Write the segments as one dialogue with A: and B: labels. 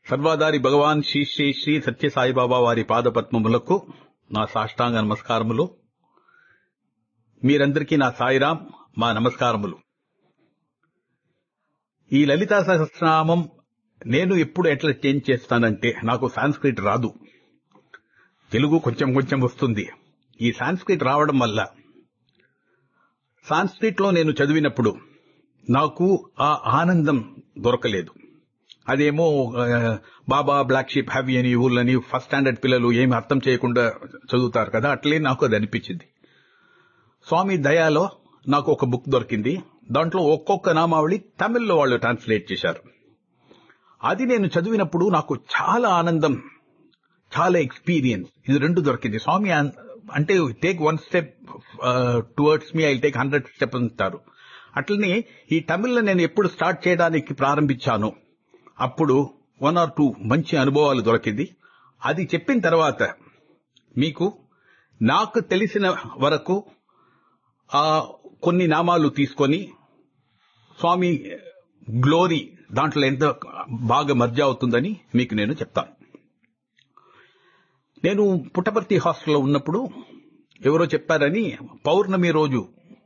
A: సర్వాధారి భగవాన్ శ్రీ శ్రీ శ్రీ సత్యసాయిబాబా వారి పాదపద్మములకు నా సాష్టాంగ నమస్కారములు మీరందరికీ నా సాయిరాం మా నమస్కారములు ఈ లలితా సహస్రనామం నేను ఎప్పుడు ఎట్లా చేంజ్ చేస్తానంటే నాకు సాంస్క్రిట్ రాదు తెలుగు కొంచెం కొంచెం వస్తుంది ఈ సాంస్క్రిట్ రావడం వల్ల సాంస్క్రిట్ లో నేను చదివినప్పుడు నాకు ఆ ఆనందం దొరకలేదు అదేమో ఆ, బాబా బ్లాక్ షీప్ హ్యావీ అని ఊళ్ళని ఫస్ట్ స్టాండర్డ్ పిల్లలు ఏమి అర్థం చేయకుండా చదువుతారు కదా అట్లే నాకు అది అనిపించింది స్వామి దయాలో నాకు ఒక బుక్ దొరికింది దాంట్లో ఒక్కొక్క నామావళి తమిళ్లో వాళ్ళు ట్రాన్స్లేట్ చేశారు అది నేను చదివినప్పుడు నాకు చాలా ఆనందం చాలా ఎక్స్పీరియన్స్ ఇది రెండు దొరికింది స్వామి అన్- అంటే take one step towards me I take hundred step అంటారు అట్లనే ఈ తమిళ్ నేను ఎప్పుడు స్టార్ట్ చేయడానికి ప్రారంభించాను అప్పుడు వన్ ఆర్ టూ మంచి అనుభవాలు దొరికింది అది చెప్పిన తర్వాత మీకు నాకు తెలిసిన వరకు ఆ కొన్ని నామాలు తీసుకొని స్వామి గ్లోరీ దాంట్లో ఎంత బాగా మర్జ అవుతుందని మీకు నేను చెప్తాను నేను పుట్టపర్తి హాస్టల్లో ఉన్నప్పుడు ఎవరో చెప్పారని పౌర్ణమి రోజు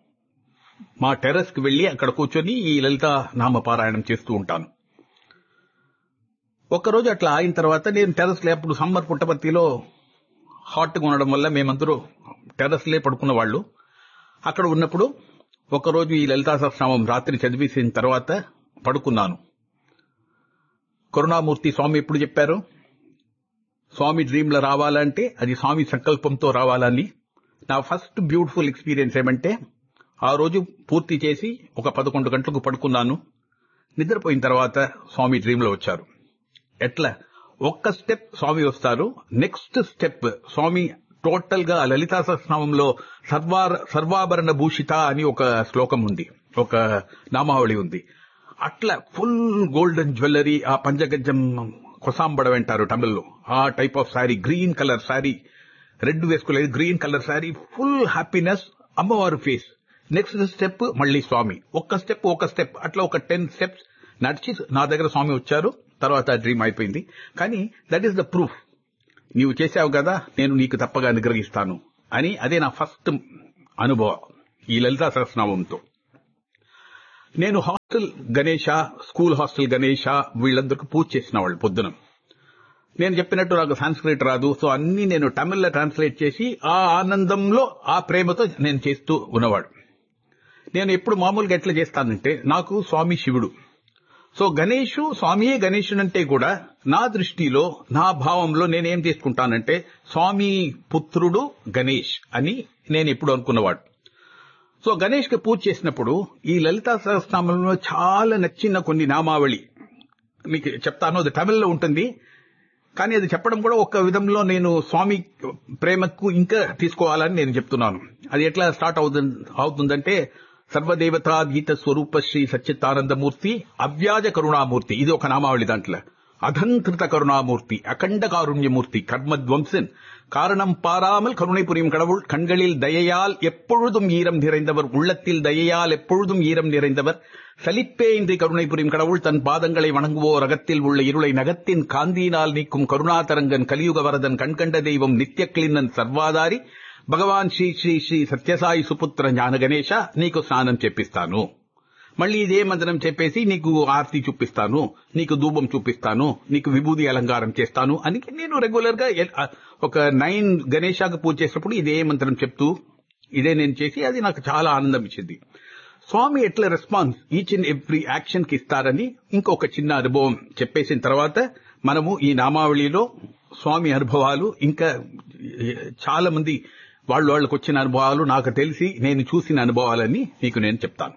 A: మా టెర్రస్ కి వెళ్లి అక్కడ కూర్చొని ఈ లలిత నామ పారాయణం చేస్తూ ఉంటాను ఒక్కరోజు అట్లా అయిన తర్వాత నేను టెర్రస్ లో అప్పుడు సమ్మర్ పుట్టపర్తిలో హాట్ గా ఉండడం వల్ల మేమందరూ టెర్రస్ లే పడుకున్న వాళ్ళు అక్కడ ఉన్నప్పుడు ఒకరోజు ఈ లలితా సహస్రనామం రాత్రి చదివేసిన తర్వాత పడుకున్నాను కరుణామూర్తి స్వామి ఎప్పుడు చెప్పారు స్వామి డ్రీమ్ లో రావాలంటే అది స్వామి సంకల్పంతో రావాలని నా ఫస్ట్ బ్యూటిఫుల్ ఎక్స్పీరియన్స్ ఏమంటే ఆ రోజు పూర్తి చేసి ఒక పదకొండు గంటలకు పడుకున్నాను నిద్రపోయిన తర్వాత స్వామి డ్రీమ్ లో వచ్చారు ఎట్లా ఒక్క స్టెప్ స్వామి వస్తారు నెక్స్ట్ స్టెప్ స్వామి టోటల్ గా లలితా సహస్రనామంలో సర్వార సర్వాభరణ భూషిత అని ఒక శ్లోకం ఉంది ఒక నామావళి ఉంది అట్లా ఫుల్ గోల్డెన్ జ్యువెలరీ ఆ పంచగజ్జం కొసాంబడ అంటారు తమిళ్లో ఆ type of sari green colour sari red వేసుకోలేదు green colour sari full happiness అమ్మవారు ఫేస్ నెక్స్ట్ స్టెప్ మళ్ళీ స్వామి ఒక్క స్టెప్ ఒక స్టెప్ అట్లా ఒక టెన్ స్టెప్స్ నడిచి నా దగ్గర స్వామి వచ్చారు తర్వాత డ్రీమ్ అయిపోయింది కానీ దట్ ఈస్ ద ప్రూఫ్ నీవు చేశావు కదా నేను నీకు తప్పగా అనుగ్రహిస్తాను అని అదే నా ఫస్ట్ అనుభవం ఈ లలితా సహస్రనామంతో నేను hostel Ganesha school hostel Ganesha వీళ్ళందరికీ పూజ చేసిన వాళ్ళు పొద్దున నేను చెప్పినట్టు నాకు సాంస్క్రిట్ రాదు సో అన్ని నేను తమిళ్లో ట్రాన్స్లేట్ చేసి ఆ ఆనందంలో ఆ ప్రేమతో నేను చేస్తూ ఉన్నవాడు నేను ఎప్పుడు మామూలుగా ఎట్లా చేస్తానంటే నాకు స్వామి శివుడు సో గణేషు స్వామియే గణేశునంటే కూడా నా దృష్టిలో నా భావంలో నేనేం తీసుకుంటానంటే స్వామి పుత్రుడు గణేష్ అని నేను ఎప్పుడు అనుకున్నవాడు సో గణేష్ కి పూజ చేసినప్పుడు ఈ లలితా సహస్రనామంలో చాలా నచ్చిన కొన్ని నామావళి మీకు చెప్తాను అది తమిళ్లో ఉంటుంది కానీ అది చెప్పడం కూడా ఒక విధంలో నేను స్వామి ప్రేమకు ఇంకా తీసుకోవాలని నేను చెప్తున్నాను అది ఎట్లా స్టార్ట్ అవుతుంది అవుతుందంటే సర్వదేవతా గీత స్వరూప శ్రీ సచ్చిత్తానందమూర్తి అవ్యాజ కరుణామూర్తి ఇది ఒక నామావళి దాంట్లో అధంకృత కరుణామూర్తి అఖండ కారుణ్యమూర్తి కర్మధ్వంసన్ காரணம் பாராமல் கருணை புரியும் கடவுள் கண்களில் தயையால் எப்பொழுதும் ஈரம் நிறைந்தவர் உள்ளத்தில் தயையால் எப்பொழுதும் ஈரம் நிறைந்தவர் சலிப்பே இன்றி கருணை புரியும் கடவுள் தன் பாதங்களை வணங்குவோர் அகத்தில் உள்ள இருளை நகத்தின் காந்தியினால் நீக்கும் கருணாதரங்கன் கலியுக வரதன் கண்கண்ட தெய்வம் நித்ய கிளின்னன் సర్వాదారి భగవాన్ శ్రీ శ్రీ శ్రీ సత్యసాయి సుపుత్ర జ్ఞాన గణేశ నీకు స్నానం చెప్పిస్తాను మళ్ళీ ఇదే మంత్రం చెప్పేసి నీకు ఆర్తి చూపిస్తాను నీకు ధూపం చూపిస్తాను నీకు విభూది అలంకారం చేస్తాను అని నేను రెగ్యులర్ గా ఎల్- ఒక నైన్ గణేశాకు పూజ చేసినప్పుడు ఇదే మంత్రం చెప్తూ ఇదే నేను చేసి అది నాకు చాలా ఆనందం ఇచ్చింది స్వామి ఎట్లా response each and every action కి ఇస్తారని ఇంకొక చిన్న అనుభవం చెప్పేసిన తర్వాత మనము ఈ నామావళిలో స్వామి అనుభవాలు ఇంకా చాలా మంది వాళ్ళు వాళ్ళకు వచ్చిన అనుభవాలు నాకు తెలిసి నేను చూసిన అనుభవాలని మీకు నేను చెప్తాను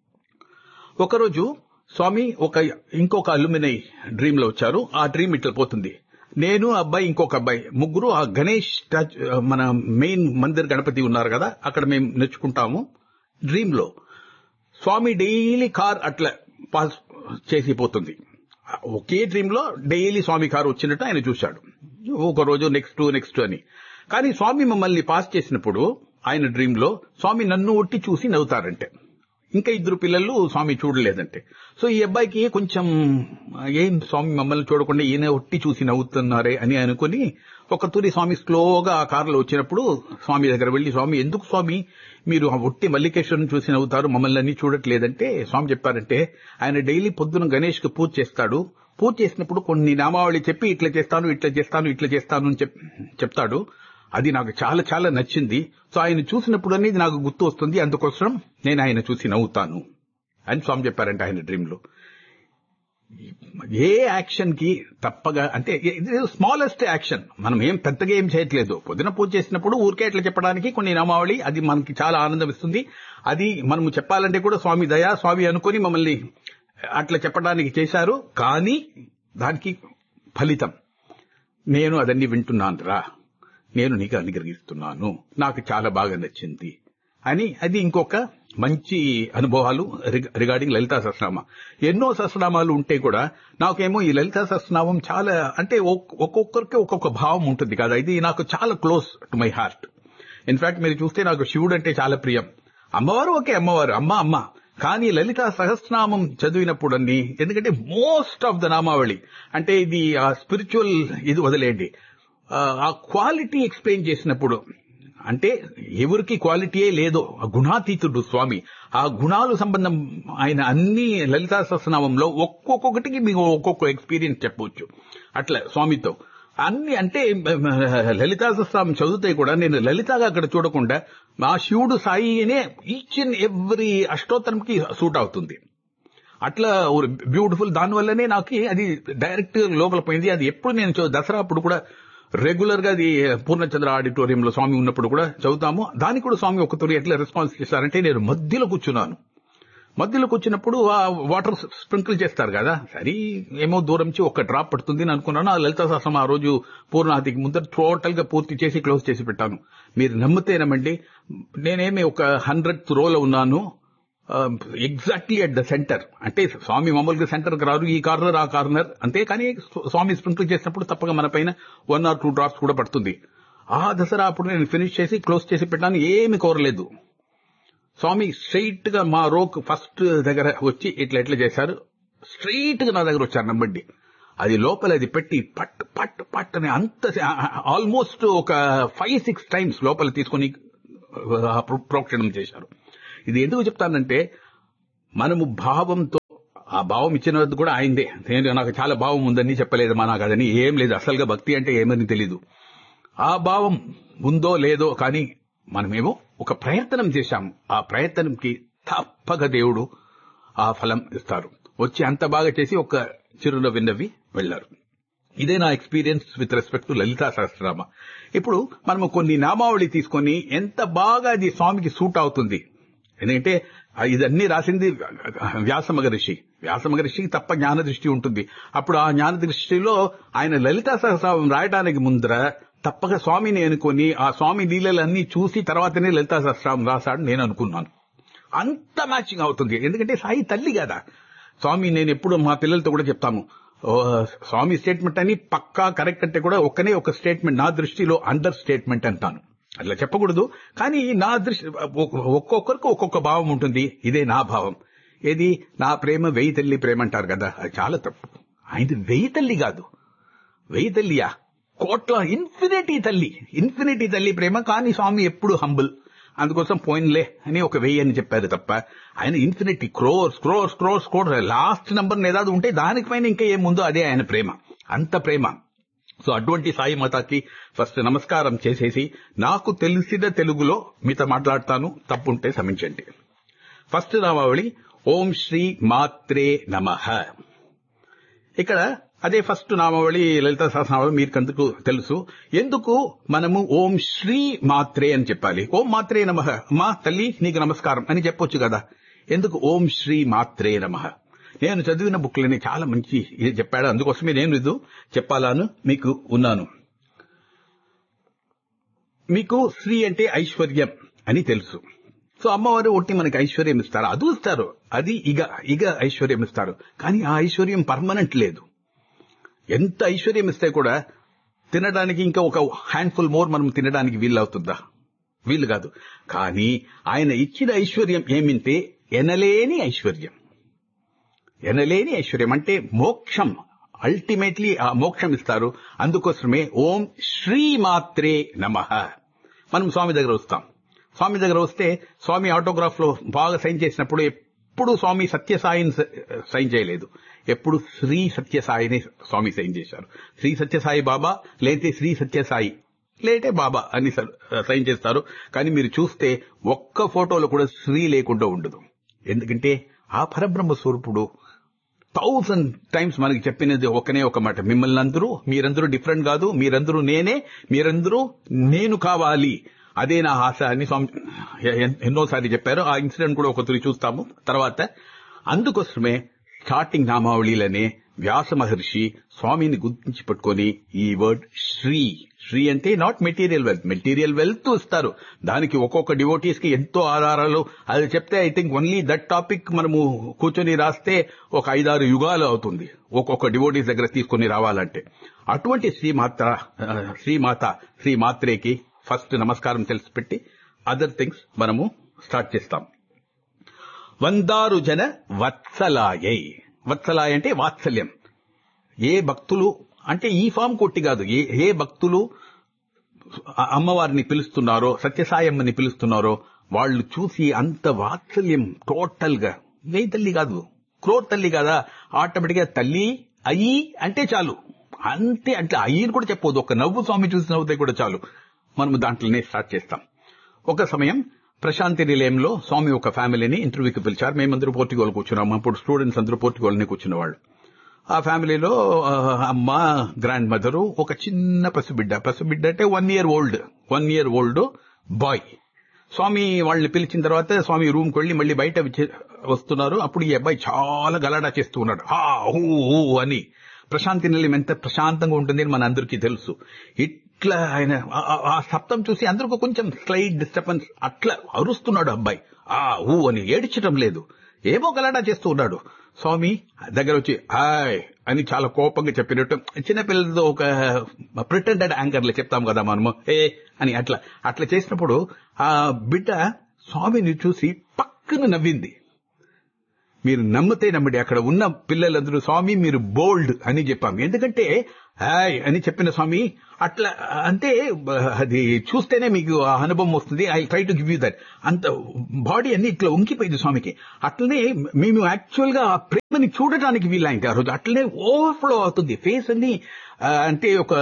A: ఒకరోజు స్వామి ఒక ఇంకొక అల్యూమినై డ్రీమ్ లో వచ్చారు ఆ డ్రీమ్ ఇట్లా పోతుంది నేను అబ్బాయి ఇంకొక అబ్బాయి ముగ్గురు ఆ గణేష్ స్టాచ్యూ మన మెయిన్ మందిర్ గణపతి ఉన్నారు కదా అక్కడ మేము నేర్చుకుంటాము డ్రీమ్ లో స్వామి డైలీ కార్ అట్లా పాస్ చేసిపోతుంది ఒకే డ్రీమ్ లో డైలీ స్వామి కారు వచ్చినట్టు ఆయన చూశాడు ఒక రోజు నెక్స్ట్ నెక్స్ట్ అని కానీ స్వామి మమ్మల్ని పాస్ చేసినప్పుడు ఆయన డ్రీమ్ లో స్వామి నన్ను ఒట్టి చూసి నవ్వుతారంటే ఇంకా ఇద్దరు పిల్లలు స్వామి చూడలేదంటే సో ఈ అబ్బాయికి కొంచెం ఏం స్వామి మమ్మల్ని చూడకుండా ఈయన ఒట్టి చూసి నవ్వుతున్నారే అని అనుకుని ఒక తూరి స్వామి స్లోగా ఆ కారులో వచ్చినప్పుడు స్వామి దగ్గర వెళ్లి స్వామి ఎందుకు స్వామి మీరు ఆ ఒట్టి మల్లికేశ్వరం చూసి నవ్వుతారు మమ్మల్ని అన్ని చూడట్లేదంటే స్వామి చెప్పారంటే ఆయన డైలీ పొద్దున గణేష్ కి పూజ చేస్తాడు పూజ చేసినప్పుడు కొన్ని నామావళి చెప్పి ఇట్లా చేస్తాను ఇట్లా చేస్తాను ఇట్లా చేస్తాను అని చెప్- చెప్తాడు అది నాకు చాలా చాలా నచ్చింది సో ఆయన చూసినప్పుడు అనేది నాకు గుర్తు వస్తుంది అందుకోసం నేను ఆయన చూసి నవ్వుతాను అని స్వామి చెప్పారంటే ఆయన డ్రీమ్ లో ఏ యాక్షన్ కి తప్పగా అంటే ఇది స్మాలెస్ట్ యాక్షన్ మనం ఏం పెద్దగా ఏం చేయట్లేదు పొద్దున పూజ చేసినప్పుడు ఊరికే ఇట్లా చెప్పడానికి కొన్ని నామావళి అది మనకి చాలా ఆనందం ఇస్తుంది అది మనము చెప్పాలంటే కూడా స్వామి దయా స్వామి అనుకొని మమ్మల్ని అట్లా చెప్పడానికి చేశారు కానీ దానికి ఫలితం నేను అదన్నీ వింటున్నాను రా నేను నీకు అనుగ్రహిస్తున్నాను నాకు చాలా బాగా నచ్చింది అని అది ఇంకొక మంచి అనుభవాలు రిగ- రిగార్డింగ్ లలితా సహస్రనామ ఎన్నో సహస్రనామాలు ఉంటే కూడా నాకేమో ఈ లలితా సహస్రనామం చాలా అంటే ఒక్- ఒక్కొక్కరికి ఒక్కొక్క భావం ఉంటుంది కదా ఇది నాకు చాలా close to my heart in fact మీరు చూస్తే నాకు శివుడు అంటే చాలా ప్రియం అమ్మవారు ఓకే అమ్మవారు అమ్మ అమ్మ కానీ లలిత సహస్రనామం చదివినప్పుడు అన్ని ఎందుకంటే మోస్ట్ ఆఫ్ ద నామావళి అంటే ఇది ఆ స్పిరిచువల్ ఇది వదిలేయండి ఆ, ఆ క్వాలిటీ ఎక్స్ప్లెయిన్ చేసినప్పుడు అంటే ఎవరికి క్వాలిటీయే లేదో ఆ గుణాతీతుడు స్వామి ఆ గుణాలు సంబంధం ఆయన అన్ని లలితా సహస్రనామంలో ఒక్కొక్కటికి మీకు ఒక్కొక్క ఎక్స్పీరియన్స్ చెప్పవచ్చు అట్లా స్వామితో అన్ని అంటే లలితా సహస్రనామం చదివితే కూడా నేను లలితగా అక్కడ చూడకుండా మా శివుడు సాయినే ఈచ్ అండ్ ఎవ్రీ అష్టోత్తరంకి సూట్ అవుతుంది అట్లా బ్యూటిఫుల్ దానివల్లనే నాకు అది డైరెక్ట్ లోపల పోయింది అది ఎప్పుడు నేను చదువు- దసరా అప్పుడు కూడా రెగ్యులర్ గా అది పూర్ణచంద్ర ఆడిటోరియంలో స్వామి ఉన్నప్పుడు కూడా చదువుతాము దానికి కూడా స్వామి ఒక తొలి ఎట్లా రెస్పాన్స్ చేశారంటే నేను మధ్యలో కూర్చున్నాను మధ్యలో కూర్చున్నప్పుడు ఆ వాటర్ స్ప్రింకిల్ చేస్తారు కదా సరే ఏమో దూరం నుంచి ఒక డ్రాప్ పడుతుంది అని అనుకున్నాను ఆ లలిత శాస్త్రం ఆ రోజు పూర్ణాతికి ముందర టోటల్ గా పూర్తి చేసి క్లోజ్ చేసి పెట్టాను మీరు నమ్మితేనమండి నేనేమి ఒక హండ్రెడ్ రోలో ఉన్నాను ఎగ్జాక్ట్లీ అట్ ద సెంటర్ అంటే స్వామి మామూలుగా సెంటర్ కి రారు ఈ కార్నర్ ఆ కార్నర్ అంతే కానీ స్వామి స్ప్రింకిల్ చేసినప్పుడు తప్పగా మన పైన వన్ ఆర్ టూ డ్రాప్స్ కూడా పడుతుంది ఆ దసరా అప్పుడు నేను ఫినిష్ చేసి క్లోజ్ చేసి పెట్టాను ఏమి కోరలేదు స్వామి స్ట్రైట్ గా మా రోక్ ఫస్ట్ దగ్గర వచ్చి ఇట్లా ఎట్లా చేశారు స్ట్రైట్ గా నా దగ్గర వచ్చారు నమ్మండి అది లోపల అది పెట్టి పట్ పట్ పట్ అని అంత ఆల్మోస్ట్ ఒక ఫైవ్ సిక్స్ టైమ్స్ లోపల తీసుకొని ఆ, ప్ర- ప్రోక్షణం చేశారు ఇది ఎందుకు చెప్తానంటే మనము భావంతో ఆ భావం ఇచ్చినది కూడా ఆయనదే నేను నాకు చాలా భావం ఉందని చెప్పలేదు మా నాకు అదని ఏం లేదు అసలుగా భక్తి అంటే ఏమని తెలీదు ఆ భావం ఉందో లేదో కానీ మనమేమో ఒక ప్రయత్నం చేశాం ఆ ప్రయత్నంకి తప్పక దేవుడు ఆ ఫలం ఇస్తారు వచ్చి అంత బాగా చేసి ఒక చిరులో విన్నవి వెళ్లారు ఇదే నా experience with respect to Lalitha Sahasranama ఇప్పుడు మనము కొన్ని నామావళి తీసుకొని ఎంత బాగా అది స్వామికి సూట్ అవుతుంది ఎందుకంటే ఆ ఇదన్నీ రాసింది వ్యాస మహర్షి వ్యాస మహర్షికి తప్ప జ్ఞాన దృష్టి ఉంటుంది అప్పుడు ఆ జ్ఞాన దృష్టిలో ఆయన లలితా సహస్రం రాయడానికి ముందర తప్పక స్వామిని అనుకొని ఆ స్వామి లీలలన్నీ చూసి తర్వాతనే లలితా సహస్రం రాశాడు నేను అనుకున్నాను అంత మ్యాచింగ్ అవుతుంది ఎందుకంటే సాయి తల్లి కదా స్వామి నేను ఎప్పుడు మా పిల్లలతో కూడా చెప్తాము ఓ, స్వామి స్టేట్మెంట్ అని పక్కా కరెక్ట్ అంటే కూడా ఒక్కనే ఒక స్టేట్మెంట్ నా దృష్టిలో అండర్ స్టేట్మెంట్ అంటాను అట్లా చెప్పకూడదు కానీ నా దృష్టి ఒ- ఒక్కొక్కరికి ఒక్కొక్క భావం ఉంటుంది ఇదే నా భావం ఏది నా ప్రేమ వెయ్యి తల్లి ప్రేమ అంటారు కదా అది చాలా తప్పు ఆయనది వెయ్యి తల్లి కాదు వెయ్యి తల్లియా కోట్ల ఇన్ఫినిటీ తల్లి ఇన్ఫినిటీ తల్లి ప్రేమ కానీ స్వామి ఎప్పుడు హంబుల్ అందుకోసం పోయిన్లే అని ఒక వెయ్యి అని చెప్పారు తప్ప ఆయన infinity crores crores crores crores last number ఏదాది ఉంటే దానిపైన ఇంకా ఏముందో అదే ఆయన ప్రేమ అంత ప్రేమ సో అటువంటి సాయి మాతాకి ఫస్ట్ నమస్కారం చేసేసి నాకు తెలిసిన తెలుగులో మీతో మాట్లాడతాను తప్పుంటే క్షమించండి ఫస్ట్ నామావళి ఓం శ్రీ మాత్రే నమః ఇక్కడ అదే ఫస్ట్ నామావళి లలిత సహస్రనామావళి మీకు అందుకు తెలుసు ఎందుకు మనము ఓం శ్రీ మాత్రే అని చెప్పాలి ఓం మాత్రే నమః మా తల్లి నీకు నమస్కారం అని చెప్పొచ్చు కదా ఎందుకు ఓం శ్రీ మాత్రే నమః నేను చదివిన బుక్లని చాలా మంచి ఇది చెప్పాడు అందుకోసమే నేను ఇది చెప్పాలను మీకు ఉన్నాను మీకు శ్రీ అంటే ఐశ్వర్యం అని తెలుసు సో అమ్మవారు ఒట్టి మనకి ఐశ్వర్యం ఇస్తారు అది ఇస్తారు అది ఇగ ఇగ ఐశ్వర్యం ఇస్తారు కానీ ఆ ఐశ్వర్యం పర్మనెంట్ లేదు ఎంత ఐశ్వర్యం ఇస్తే కూడా తినడానికి ఇంకా ఒక హ్యాండ్ఫుల్ మోర్ మనం తినడానికి వీలు అవుతుందా వీలు కాదు కానీ ఆయన ఇచ్చిన ఐశ్వర్యం ఏమింటే ఎనలేని ఐశ్వర్యం ఎనలేని ఐశ్వర్యం అంటే మోక్షం అల్టిమేట్లీ ఆ మోక్షం ఇస్తారు అందుకోసమే ఓం శ్రీమాత్రే నమ మనం స్వామి దగ్గర వస్తాం స్వామి దగ్గర వస్తే స్వామి ఆటోగ్రాఫ్ లో బాగా సైన్ చేసినప్పుడు ఎప్పుడు స్వామి సత్యసాయిని సైన్ చేయలేదు ఎప్పుడు శ్రీ సత్యసాయిని స్వామి సైన్ చేశారు శ్రీ సత్యసాయి బాబా లేతే శ్రీ సత్యసాయి లేటే బాబా అని సైన్ చేస్తారు కానీ మీరు చూస్తే ఒక్క ఫోటోలో కూడా శ్రీ లేకుండా ఉండదు ఎందుకంటే ఆ పరబ్రహ్మ స్వరూపుడు థౌసండ్ టైమ్స్ మనకి చెప్పినది ఒకనే ఒక మాట మిమ్మల్ని అందరూ మీరందరూ డిఫరెంట్ కాదు మీరందరూ నేనే మీరందరూ నేను కావాలి అదే నా ఆశ అని స్వామి ఎన్నోసారి చెప్పారు ఆ ఇన్సిడెంట్ కూడా ఒకసారి చూస్తాము తర్వాత అందుకోసమే స్టార్టింగ్ నామావళిలనే వ్యాస మహర్షి స్వామిని గుర్తించి పట్టుకొని ఈ వర్డ్ శ్రీ శ్రీ అంటే not material wealth material wealth ఇస్తారు దానికి ఒక్కొక్క డివోటీస్ కి ఎంతో ఆధారాలు అది చెప్తే I think only that topic మనము కూర్చొని రాస్తే ఒక ఐదారు యుగాలు అవుతుంది ఒక్కొక్క డివోటీస్ దగ్గర తీసుకుని రావాలంటే అటువంటి శ్రీమాత శ్రీమాత శ్రీ మాత్రేకి ఫస్ట్ నమస్కారం తెలిసిపెట్టి అదర్ థింగ్స్ మనము స్టార్ట్ చేస్తాం వందారు జన వత్సలాయై వత్సలాయ అంటే వాత్సల్యం ఏ భక్తులు అంటే ఈ ఫామ్ కొట్టి కాదు ఏ ఏ భక్తులు అమ్మవారిని పిలుస్తున్నారో సత్యసాయమ్మని పిలుస్తున్నారో వాళ్ళు చూసి అంత వాత్సల్యం టోటల్ గా వే తల్లి కాదు క్రోర్ తల్లి కదా ఆటోమేటిక్ గా తల్లి అయ్యి అంటే చాలు అంతే అంటే అయ్యిని కూడా చెప్పవద్దు ఒక నవ్వు స్వామి చూసి నవ్వుతే కూడా చాలు మనము దాంట్లోనే స్టార్ట్ చేస్తాం ఒక సమయం ప్రశాంతి నిలయంలో స్వామి ఒక ఫ్యామిలీని ఇంటర్వ్యూకి పిలిచారు మేమందరూ పోర్టుగోలు కూర్చున్నాము అప్పుడు స్టూడెంట్స్ అందరూ పోర్టుగోల్ని కూర్చున్నవాళ్ళు ఆ ఫ్యామిలీలో అమ్మ గ్రాండ్ మదరు ఒక చిన్న పసిబిడ్డ పసిబిడ్డ అంటే one year old one year old boy స్వామి వాళ్ళని పిలిచిన తర్వాత స్వామి రూమ్కి వెళ్లి మళ్ళీ బయట వస్తున్నారు అప్పుడు ఈ అబ్బాయి చాలా గలాడా చేస్తూ ఉన్నాడు హా హూ హూ అని ప్రశాంతి నిలయం ఎంత ప్రశాంతంగా ఉంటుంది అని మన అందరికీ తెలుసు ఇట్లా ఆయన ఆ శబ్దం చూసి అందరికీ కొంచెం స్లైడ్ డిస్టర్బెన్స్ అట్లా అరుస్తున్నాడు అబ్బాయి ఆ ఊ అని ఏడ్చడం లేదు ఏమో గలాడా చేస్తూ ఉన్నాడు స్వామి దగ్గర వచ్చి హాయ్ అని చాలా కోపంగా చెప్పినట్టు చిన్నపిల్లలతో ఒక ప్రిటెండెడ్ యాంకర్లు చెప్తాం కదా మనము ఏ అని అట్లా అట్లా చేసినప్పుడు ఆ బిడ్డ స్వామిని చూసి పక్కన నవ్వింది మీరు నమ్మితే నమ్మండి అక్కడ ఉన్న పిల్లలందరూ స్వామి మీరు బోల్డ్ అని చెప్పాము ఎందుకంటే హాయ్ అని చెప్పిన స్వామి అట్లా అంటే అది చూస్తేనే మీకు ఆ అనుభవం వస్తుంది I try to give you that అంత బాడీ అన్ని ఇట్లా ఉంకిపోయింది స్వామికి అట్లనే మేము యాక్చువల్ గా ఆ ప్రేమని చూడటానికి వీలైంది ఆ రోజు అట్లనే ఓవర్ఫ్లో అవుతుంది ఫేస్ అన్ని అంటే ఒక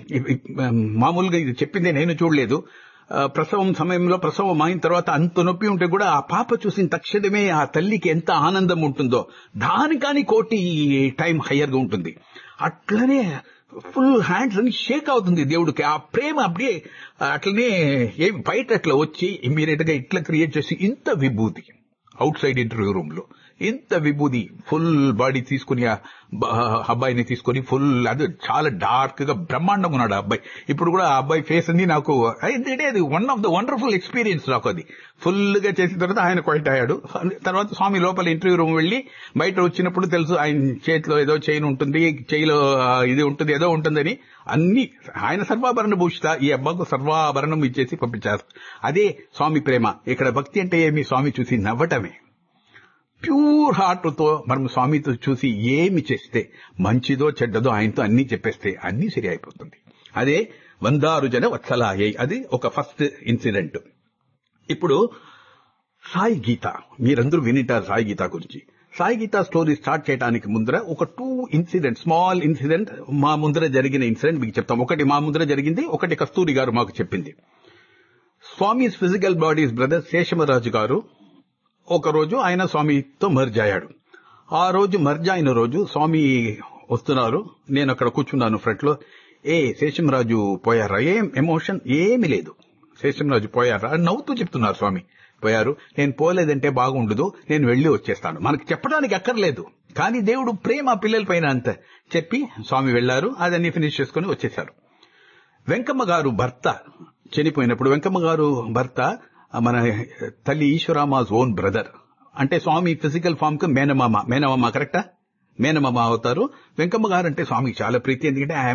A: మామూలుగా ఇది చెప్పిందే నేను చూడలేదు ప్రసవం సమయంలో ప్రసవం అయిన తర్వాత అంత నొప్పి ఉంటే కూడా ఆ పాప చూసిన తక్షణమే ఆ తల్లికి ఎంత ఆనందం ఉంటుందో దానికాని కోటి టైం హయ్యర్ గా ఉంటుంది అట్లనే ఫుల్ హ్యాండ్స్ అని షేక్ అవుతుంది దేవుడికి ఆ ప్రేమ అప్పుడే అట్లనే ఏమి బయట అట్లా వచ్చి ఇమ్మీడియట్ గా ఇట్లా క్రియేట్ చేసి ఇంత విభూతి అవుట్ సైడ్ ఇంటర్వ్యూ రూమ్ లో ఇంత విభూది ఫుల్ బాడీ తీసుకుని ఆ అబ్బాయిని తీసుకుని ఫుల్ అది చాలా డార్క్ గా బ్రహ్మాండంగా ఉన్నాడు ఆ అబ్బాయి ఇప్పుడు కూడా ఆ అబ్బాయి ఫేస్ అన్ని నాకు ఎందుకంటే అది one of the wonderful experience నాకు అది ఫుల్ గా చేసిన తర్వాత ఆయన క్వైట్ అయ్యాడు తర్వాత స్వామి లోపల ఇంటర్వ్యూ రూమ్ వెళ్లి బయట వచ్చినప్పుడు తెలుసు ఆయన చేతిలో ఏదో చైన్ ఉంటుంది చేయిలో ఇది ఉంటుంది ఏదో ఉంటుందని అన్ని ఆయన సర్వాభరణ భూషిత ఈ అబ్బాయికు సర్వాభరణం ఇచ్చేసి పంపించారు అదే స్వామి ప్రేమ ఇక్కడ భక్తి అంటే ఏమి స్వామి చూసి నవ్వటమే ప్యూర్ హార్ట్ తో మనం స్వామితో చూసి ఏమి చేస్తే మంచిదో చెడ్డదో ఆయనతో అన్ని చెప్పేస్తే అన్ని సరి అయిపోతుంది అదే వందారు జన వత్సలాయై అది ఒక ఫస్ట్ ఇన్సిడెంట్ ఇప్పుడు సాయి గీత మీరందరూ వినిటారు సాయి గీత గురించి సాయి గీత స్టోరీ స్టార్ట్ చేయడానికి ముందర ఒక టూ ఇన్సిడెంట్ స్మాల్ ఇన్సిడెంట్ మా ముందర జరిగిన ఇన్సిడెంట్ మీకు చెప్తాం ఒకటి మా ముందర జరిగింది ఒకటి కస్తూరి గారు మాకు చెప్పింది స్వామి ఫిజికల్ బాడీస్ బ్రదర్ శేషమరాజు గారు ఒక రోజు ఆయన స్వామితో మర్జ్ అయ్యాడు ఆ రోజు మర్జ్ అయిన రోజు స్వామి వస్తున్నారు నేను అక్కడ కూర్చున్నాను ఫ్రంట్ లో ఏ శేషంరాజు పోయారా ఏం ఎమోషన్ ఏమి లేదు శేషంరాజు పోయారా నవ్వుతూ చెప్తున్నారు స్వామి పోయారు నేను పోలేదంటే బాగుండదు నేను వెళ్లి వచ్చేస్తాను మనకి చెప్పడానికి అక్కర్లేదు కానీ దేవుడు ప్రేమ పిల్లల పైన అంత చెప్పి స్వామి వెళ్లారు అదన్నీ ఫినిష్ చేసుకుని వచ్చేశారు వెంకమ్మ గారు భర్త చనిపోయినప్పుడు వెంకమ్మ గారు భర్త మన తల్లి ఈశ్వరామాజ్ ఓన్ బ్రదర్ అంటే స్వామి ఫిజికల్ ఫామ్ కు మేనమామ మేనమామ కరెక్టా మేనమామ అవుతారు వెంకమ్మ గారు అంటే స్వామికి చాలా ప్రీతి ఎందుకంటే ఐఎమ్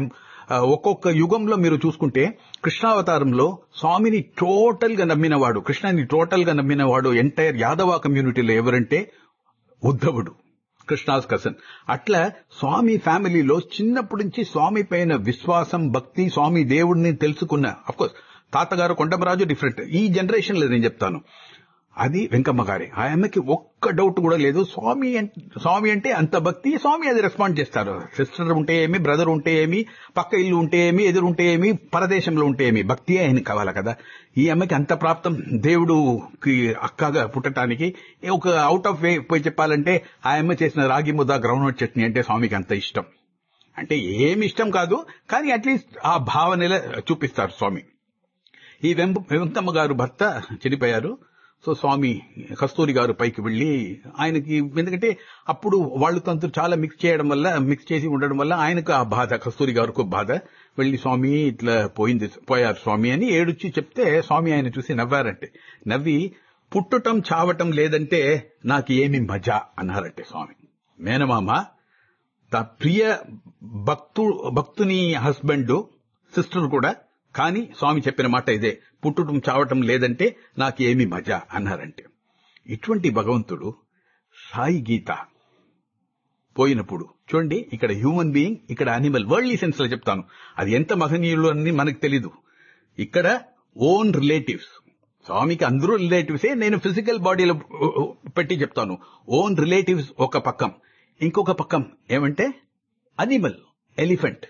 A: ఆ, ఒక్కొక్క యుగంలో మీరు చూసుకుంటే కృష్ణావతారంలో స్వామిని టోటల్ గా నమ్మినవాడు కృష్ణాని టోటల్ గా నమ్మినవాడు ఎంటైర్ యాదవ కమ్యూనిటీలో ఎవరంటే ఉద్ధవుడు కృష్ణాస్ కసన్ అట్లా స్వామి ఫ్యామిలీలో చిన్నప్పటి నుంచి స్వామి పైన విశ్వాసం భక్తి స్వామి దేవుడిని తెలుసుకున్న అఫ్కోర్స్ తాతగారు కొండమరాజు డిఫరెంట్ ఈ జనరేషన్ లో నేను చెప్తాను అది వెంకమ్మ గారి ఆ అమ్మకి ఒక్క డౌట్ కూడా లేదు స్వామి అం- స్వామి అంటే అంత భక్తి స్వామి అది రెస్పాండ్ చేస్తారు సిస్టర్ ఉంటే ఏమి బ్రదర్ ఉంటే ఏమి పక్క ఇల్లు ఉంటే ఏమి ఎదురు ఉంటే ఏమి పరదేశంలో ఉంటే ఏమి భక్తి ఆయన కావాలి కదా ఈ అమ్మకి అంత ప్రాప్తం దేవుడుకి అక్కగా పుట్టడానికి ఒక అవుట్ ఆఫ్ వే పోయి చెప్పాలంటే ఆ అమ్మ చేసిన రాగి ముద్ద గ్రౌండ్ చట్నీ అంటే స్వామికి అంత ఇష్టం అంటే ఏమి ఇష్టం కాదు కానీ అట్లీస్ట్ ఆ భావనల చూపిస్తారు స్వామి ఈ వెంప వెంకమ్మ గారు భర్త చనిపోయారు సో స్వామి కస్తూరి గారు పైకి వెళ్లి ఆయనకి ఎందుకంటే అప్పుడు వాళ్ళు తంతు చాలా మిక్స్ చేయడం వల్ల మిక్స్ చేసి ఉండడం వల్ల ఆయనకు ఆ బాధ కస్తూరి గారికి బాధ వెళ్లి స్వామి ఇట్లా పోయింది పోయారు స్వామి అని ఏడుచి చెప్తే స్వామి ఆయన చూసి నవ్వారంటే నవ్వి పుట్టటం చావటం లేదంటే నాకు ఏమి మజా అన్నారంటే స్వామి మేనమామ త ప్రియ భక్తు భక్తుని హస్బెండ్ సిస్టర్ కూడా కానీ స్వామి చెప్పిన మాట ఇదే పుట్టడం చావటం లేదంటే నాకేమి మజా అన్నారంటే ఇటువంటి భగవంతుడు సాయి గీత పోయినప్పుడు చూడండి ఇక్కడ హ్యూమన్ బీయింగ్ ఇక్కడ అనిమల్ వరల్డ్లీ సెన్స్ లో చెప్తాను అది ఎంత మహనీయులు అని మనకు తెలీదు ఇక్కడ ఓన్ రిలేటివ్స్ స్వామికి అందరూ రిలేటివ్సే నేను ఫిజికల్ బాడీలో పెట్టి చెప్తాను ఓన్ రిలేటివ్స్ ఒక పక్కం ఇంకొక పక్కం ఏమంటే అనిమల్ ఎలిఫెంట్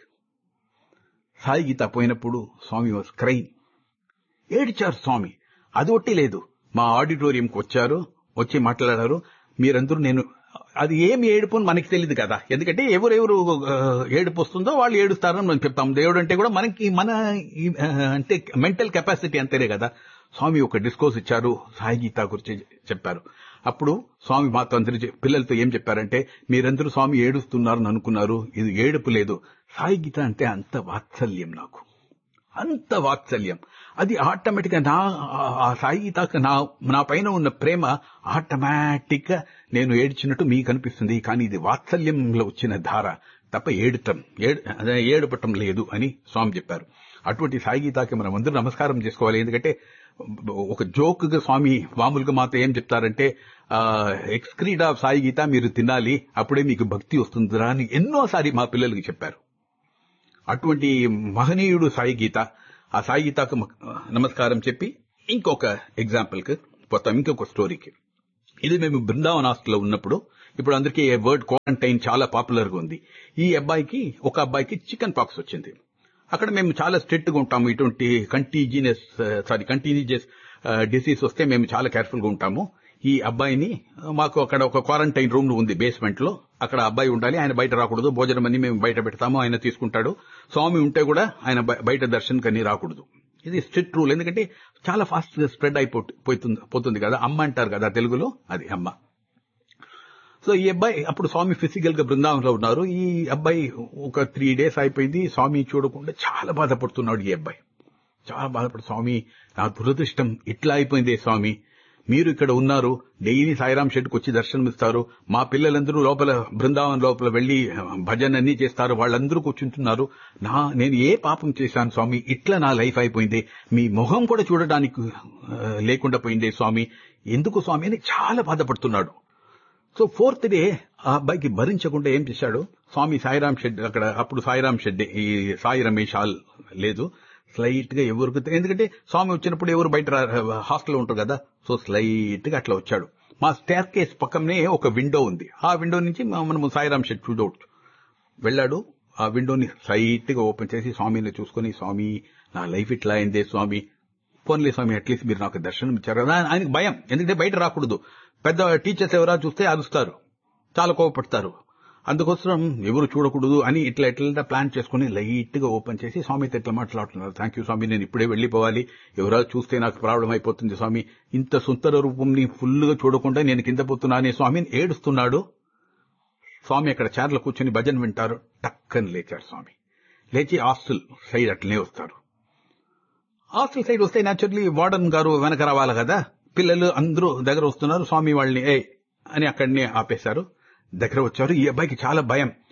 A: సాయి గీత పోయినప్పుడు స్వామి వాజ్ క్రైమ్ ఏడిచారు స్వామి అది ఒట్టి లేదు మా ఆడిటోరియంకి వచ్చారు వచ్చి మాట్లాడారు మీరందరూ నేను అది ఏమి ఏడుపు అని మనకి తెలియదు కదా ఎందుకంటే ఎవరెవరు ఆ, ఏడుపు వస్తుందో వాళ్ళు ఏడుస్తారని మనం చెప్తాం దేవుడు అంటే కూడా మనకి మన ఈ, ఆ, అంటే మెంటల్ కెపాసిటీ అంతేనే కదా స్వామి ఒక డిస్కోర్స్ ఇచ్చారు సాయి గీత గురించి చెప్పారు అప్పుడు స్వామి మాతో అందరి పిల్లలతో ఏం చెప్పారంటే మీరందరూ స్వామి ఏడుస్తున్నారని అనుకున్నారు ఇది ఏడుపు లేదు సాయి గీత అంటే అంత వాత్సల్యం నాకు అంత వాత్సల్యం అది ఆటోమేటిక్ గా నా ఆ- ఆ సాయి గీతకు నా నా పైన ఉన్న ప్రేమ ఆటోమేటిక్ గా నేను ఏడ్చినట్టు మీకు అనిపిస్తుంది కానీ ఇది వాత్సల్యంలో వచ్చిన ధార తప్ప ఏడటం ఏడు- అదే ఏడుపటం లేదు అని స్వామి చెప్పారు అటువంటి సాయి గీతాకి మనం అందరూ నమస్కారం చేసుకోవాలి ఎందుకంటే ఒక జోక్ గా స్వామి మామూలుగా మాతో ఏం చెప్తారంటే ఎక్స్క్రీడ్ ఆఫ్ సాయి గీత మీరు తినాలి అప్పుడే మీకు భక్తి వస్తుందిరా అని ఎన్నోసారి మా పిల్లలకి చెప్పారు అటువంటి మహనీయుడు సాయి గీత ఆ సాయి గీతకు మ- నమస్కారం చెప్పి ఇంకొక ఎగ్జాంపుల్ కి పోతాం ఇంకొక స్టోరీకి ఇది మేము బృందావన్ హాస్టల్లో ఉన్నప్పుడు ఇప్పుడు అందరికీ వర్డ్ క్వారంటైన్ చాలా పాపులర్ గా ఉంది ఈ అబ్బాయికి ఒక అబ్బాయికి చికెన్ పాక్స్ వచ్చింది అక్కడ మేము చాలా స్ట్రిక్ట్ గా ఉంటాము ఇటువంటి కంటీజియస్ సారీ కంటీజియస్ డిసీజ్ వస్తే మేము చాలా కేర్ఫుల్ గా ఉంటాము ఈ అబ్బాయిని ఆ, మాకు అక్కడ ఒక క్వారంటైన్ రూమ్ ఉంది బేస్మెంట్ లో అక్కడ అబ్బాయి ఉండాలి ఆయన బయట రాకూడదు భోజనం అన్ని మేము బయట పెడతాము ఆయన తీసుకుంటాడు స్వామి ఉంటే కూడా ఆయన బయ- బయట దర్శనం కని రాకూడదు ఇది స్ట్రిక్ట్ రూల్ ఎందుకంటే చాలా ఫాస్ట్ గా స్ప్రెడ్ అయిపోతుంది పోతుంది కదా అమ్మ అంటారు కదా తెలుగులో అది అమ్మ సో ఈ అబ్బాయి అప్పుడు స్వామి ఫిజికల్ గా బృందావనంలో ఉన్నారు ఈ అబ్బాయి ఒక త్రీ డేస్ అయిపోయింది స్వామి చూడకుండా చాలా బాధపడుతున్నాడు ఈ అబ్బాయి చాలా బాధపడు స్వామి నా దురదృష్టం ఇట్లా అయిపోయింది స్వామి మీరు ఇక్కడ ఉన్నారు డైలీ సాయిరాం షెడ్కి వచ్చి దర్శనం ఇస్తారు మా పిల్లలందరూ లోపల బృందావన్ లోపల వెళ్లి భజన అన్ని చేస్తారు వాళ్ళందరూ కూర్చుంటున్నారు నా నేను ఏ పాపం చేశాను స్వామి ఇట్లా నా లైఫ్ అయిపోయింది మీ మొహం కూడా చూడడానికి ఆ, లేకుండా పోయింది స్వామి ఎందుకు స్వామి అని చాలా బాధపడుతున్నాడు సో ఫోర్త్ డే ఆ అబ్బాయికి భరించకుండా ఏం చేశాడు స్వామి సాయిరాం షెడ్ అక్కడ అప్పుడు సాయిరాం షెడ్ ఈ సాయి రమేష్ హాల్ లేదు స్లైట్ గా ఎవరికి ఎందుకంటే స్వామి వచ్చినప్పుడు ఎవరు బయట హాస్టల్లో ఉంటారు కదా సో స్లైట్ గా అట్లా వచ్చాడు మా స్టేర్ కేస్ పక్కనే ఒక విండో ఉంది ఆ విండో నుంచి మ- మనము సాయిరాం షెడ్ చూడవచ్చు వెళ్ళాడు ఆ విండోని స్లైట్ గా ఓపెన్ చేసి స్వామిని చూసుకుని స్వామి నా లైఫ్ ఇట్లా అయిందే స్వామి పోన్లే స్వామి అట్లీస్ట్ మీరు నాకు దర్శనం ఇచ్చారు కదా ఆయనకు భయం ఎందుకంటే బయట రాకూడదు పెద్ద టీచర్స్ ఎవరా చూస్తే అరుస్తారు చాలా కోపపడతారు అందుకోసం ఎవరు చూడకూడదు అని ఇట్లా ఇట్లా ప్లాన్ చేసుకుని లైట్ గా ఓపెన్ చేసి స్వామితో ఇట్లా మాట్లాడుతున్నారు థ్యాంక్ యూ స్వామి నేను ఇప్పుడే వెళ్లిపోవాలి ఎవరో చూస్తే నాకు ప్రాబ్లం అయిపోతుంది స్వామి ఇంత సుందర రూపంని ఫుల్ గా చూడకుండా నేను కింద పోతున్నానే స్వామిని ఏడుస్తున్నాడు స్వామి అక్కడ చైర్లో కూర్చొని భజన వింటారు టక్కని లేచారు స్వామి లేచి హాస్టల్ సైడ్ అట్లనే వస్తారు హాస్టల్ సైడ్ వస్తే న్యాచురల్లీ వార్డన్ గారు వెనక రావాలి కదా పిల్లలు అందరూ దగ్గర వస్తున్నారు స్వామి వాళ్ళని ఏ అని అక్కడనే ఆపేశారు దగ్గర వచ్చారు ఈ అబ్బాయికి చాలా భయం